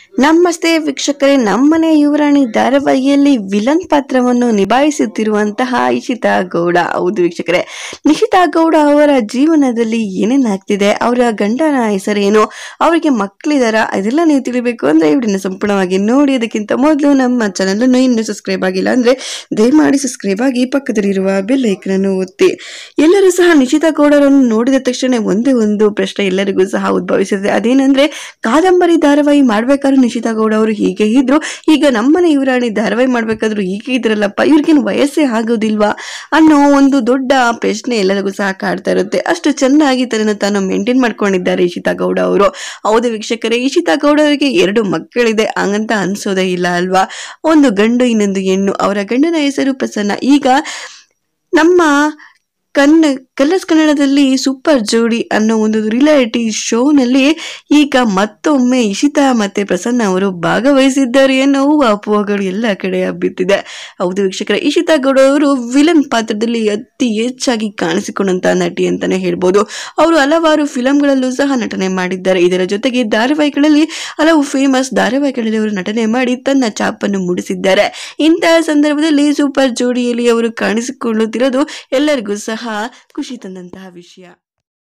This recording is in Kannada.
ನಮಸ್ತೆ ವೀಕ್ಷಕರೇ ನಮ್ಮನೆ ಯುವರಾಣಿ ಧಾರಾವಾಹಿಯಲ್ಲಿ ವಿಲನ್ ಪಾತ್ರವನ್ನು ನಿಭಾಯಿಸುತ್ತಿರುವಂತಹ ಇಶಿತಾ ಗೌಡ ಹೌದು ವೀಕ್ಷಕರೇ ನಿಶಿತಾ ಗೌಡ ಅವರ ಜೀವನದಲ್ಲಿ ಏನೇನಾಗ್ತಿದೆ ಅವರ ಗಂಡನ ಹೆಸರೇನು ಅವರಿಗೆ ಮಕ್ಕಳಿದಾರ ಇದೆಲ್ಲ ನೀವು ತಿಳಿಬೇಕು ಅಂದ್ರೆ ವಿಡಿಯೋನ ಸಂಪೂರ್ಣವಾಗಿ ನೋಡಿ ಅದಕ್ಕಿಂತ ಮೊದಲು ನಮ್ಮ ಚಾನಲ್ ಅನ್ನು ಇನ್ನೂ ಸಬ್ಸ್ಕ್ರೈಬ್ ಆಗಿಲ್ಲ ಅಂದ್ರೆ ದಯಮಾಡಿ ಸಬ್ಸ್ಕ್ರೈಬ್ ಆಗಿ ಪಕ್ಕದಲ್ಲಿರುವ ಬೆಲ್ ಐಕನ್ ಅನ್ನು ಒತ್ತಿ ಎಲ್ಲರೂ ಸಹ ನಿಶಿತಾ ಗೌಡರನ್ನು ನೋಡಿದ ತಕ್ಷಣ ಒಂದೇ ಒಂದು ಪ್ರಶ್ನೆ ಎಲ್ಲರಿಗೂ ಸಹ ಉದ್ಭವಿಸಿದೆ ಅದೇನಂದ್ರೆ ಕಾದಂಬರಿ ಧಾರಾವಾಹಿ ಮಾಡ್ಬೇಕಾದ್ರೂ ನಿಶಿತಾ ಗೌಡ ಅವರು ಹೀಗೆ ಇದ್ರು ಈಗ ನಮ್ಮನೆ ಯುವರಾಣಿ ಧಾರಾವಾಹಿ ಮಾಡ್ಬೇಕಾದ್ರೂ ಹೀಗೆ ಇದ್ರಲ್ಲಪ್ಪ ಇವ್ರಿಗೇನು ವಯಸ್ಸೇ ಆಗೋದಿಲ್ವಾ ಅನ್ನೋ ಒಂದು ದೊಡ್ಡ ಪ್ರಶ್ನೆ ಎಲ್ಲರಿಗೂ ಸಹ ಕಾಡ್ತಾ ಇರುತ್ತೆ ಅಷ್ಟು ಚೆನ್ನಾಗಿ ತನ್ನನ್ನು ತಾನು ಮೇಂಟೈನ್ ಮಾಡ್ಕೊಂಡಿದ್ದಾರೆ ಇಶಿತಾ ಗೌಡ ಅವರು ಹೌದು ವೀಕ್ಷಕರೇ ಇಶಿತಾ ಗೌಡ ಅವರಿಗೆ ಎರಡು ಮಕ್ಕಳಿದೆ ಹಂಗಂತ ಅನ್ಸೋದೇ ಇಲ್ಲ ಅಲ್ವಾ ಒಂದು ಗಂಡು ಇನ್ನೊಂದು ಹೆಣ್ಣು ಅವರ ಗಂಡನ ಹೆಸರು ಪ್ರಸನ್ನ ಈಗ ನಮ್ಮ ಕನ್ನ ಕಲರ್ಸ್ ಕನ್ನಡದಲ್ಲಿ ಸೂಪರ್ ಜೋಡಿ ಅನ್ನೋ ಒಂದು ರಿಯಾಲಿಟಿ ಶೋನಲ್ಲಿ ಈಗ ಮತ್ತೊಮ್ಮೆ ಇಶಿತಾ ಮತ್ತೆ ಪ್ರಸನ್ನ ಅವರು ಭಾಗವಹಿಸಿದ್ದಾರೆ ಅನ್ನೋ ಅಪೋಹಗಳು ಎಲ್ಲ ಕಡೆ ಹಬ್ಬಿತ್ತಿದೆ ಹೌದು ವೀಕ್ಷಕರೇ ಇಶಿತಾ ಗೌಡ ಅವರು ವಿಲನ್ ಪಾತ್ರದಲ್ಲಿ ಅತಿ ಹೆಚ್ಚಾಗಿ ಕಾಣಿಸಿಕೊಂಡಂತ ನಟಿ ಅಂತಾನೆ ಹೇಳ್ಬೋದು ಅವರು ಹಲವಾರು ಫಿಲಂಗಳಲ್ಲೂ ಸಹ ನಟನೆ ಮಾಡಿದ್ದಾರೆ ಇದರ ಜೊತೆಗೆ ಧಾರಾವಾಹಿಗಳಲ್ಲಿ ಹಲವು ಫೇಮಸ್ ಧಾರಾವಾಹಿಗಳಲ್ಲಿ ಅವರು ನಟನೆ ಮಾಡಿ ತನ್ನ ಚಾಪನ್ನು ಮೂಡಿಸಿದ್ದಾರೆ ಇಂತಹ ಸಂದರ್ಭದಲ್ಲಿ ಸೂಪರ್ ಜೋಡಿಯಲ್ಲಿ ಅವರು ಕಾಣಿಸಿಕೊಳ್ಳುತ್ತಿರೋದು ಎಲ್ಲರಿಗೂ ಸಹ ಖುಷಿ ತಂದಂತಹ ವಿಷಯ